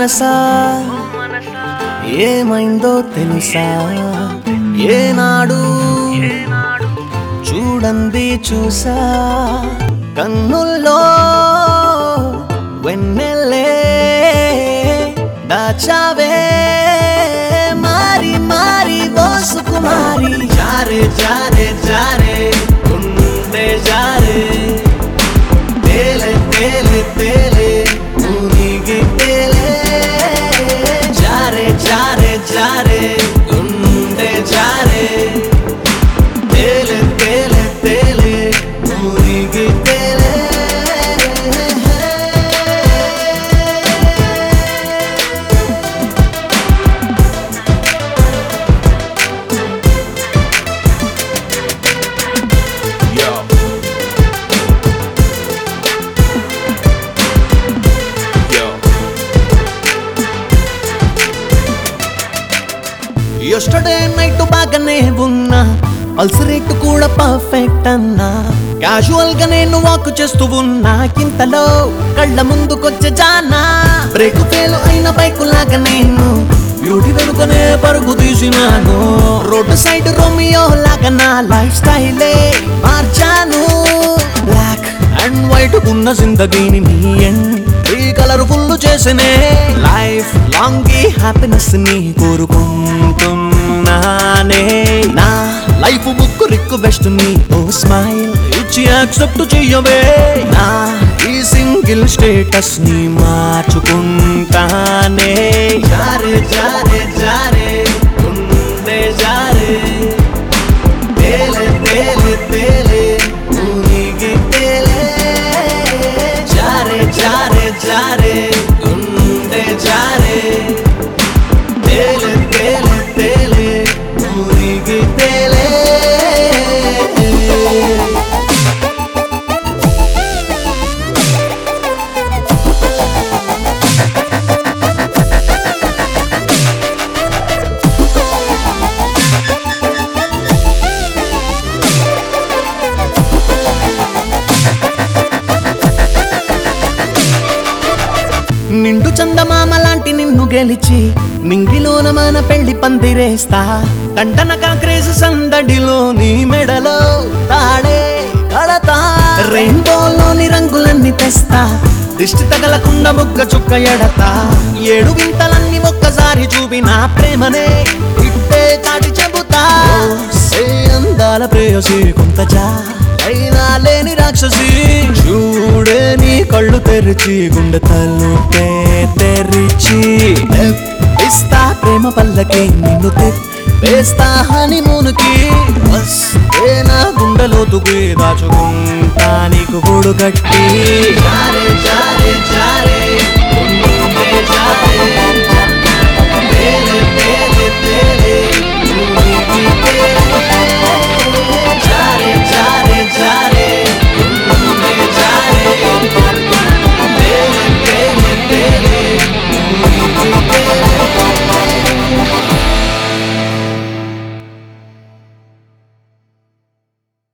మనసా ఏమైందో తెలుసా ఏనాడు చూడండి చూసా కన్నుల్లో వెన్నెల్లే దాచావే మారి మారి దోసుకుమారి జారే జారే జారే గుండె జారే తేలే తేలే తేలే మునిగి తేలే జారే జారే జారే గుండె జారే తేలే తేలే తేలే మునిగి తేలే Yo. Yo. ఎస్టర్డే నైట్ బాగానే ఉన్నా పల్స్ రేట్ కూడా పర్ఫెక్ట్ అన్నా క్యాజువల్ గా నేను వాక్ చేస్తూ ఉన్నా ఇంతలో కళ్ళ ముందుకొచ్చే జానా బ్రేక్ ఫెయిల్ అయిన బైక్ లాగా నేను బ్యూటీ వెనుకనే పరుగు తీసినాను రోడ్డు సైడ్ రోమియో లాగా నా లైఫ్ స్టైలే మార్చాను బ్లాక్ అండ్ వైట్ ఉన్న జిందగీని నీ ఎండ్ ఈ కలర్ఫుల్ చేసనే లైఫ్ లాంగ్ ఈ హ్యాపీనెస్ ని కోరుకుంటున్నానే నా లైఫ్ బుక్ రిక్వెస్ట్ ని ఓ స్మైల్ ఇచ్చి యాక్సెప్ట్ చెయ్యవే నా ఈ సింగిల్ స్టేటస్ ని మార్చుకుంటానే జారే జారే జారే గుండె జారే తేలే తేలే తేలే మునిగి తేలే జారే జారే జారే గుండె జారే తేలే తేలే తేలే మునిగి తేలే నిండు చందమామ లాంటి నిన్ను గెలిచి నింగిలోన మన పెళ్లి పందిరేస్తా కంటనక క్రేజ్ సందడిలో నీ మెడలో తాడే కళతా రెయిన్బోలోని రంగులన్నీ తెస్తా దిష్టి తగలకుండా మొక్క చుక్క ఎడతా ఏడు వింతలన్నీ ఒక్కసారి చూపిన ప్రేమనే ఇట్టే చాటి చెబుతా సే అందాల ప్రేయసి కొంత చా అయినా లేని రాక్షసి చూడే నీ కళ్ళు తెరిచి గుండె తలుపే తెరిచి ఇస్తా ప్రేమ పల్లకి నిన్ను వేస్తా హనీమూన్కి వస్తే నా గుండెలో తుగి దాచుకుంటా నీకు గూడు కట్టి జారే జారే జారే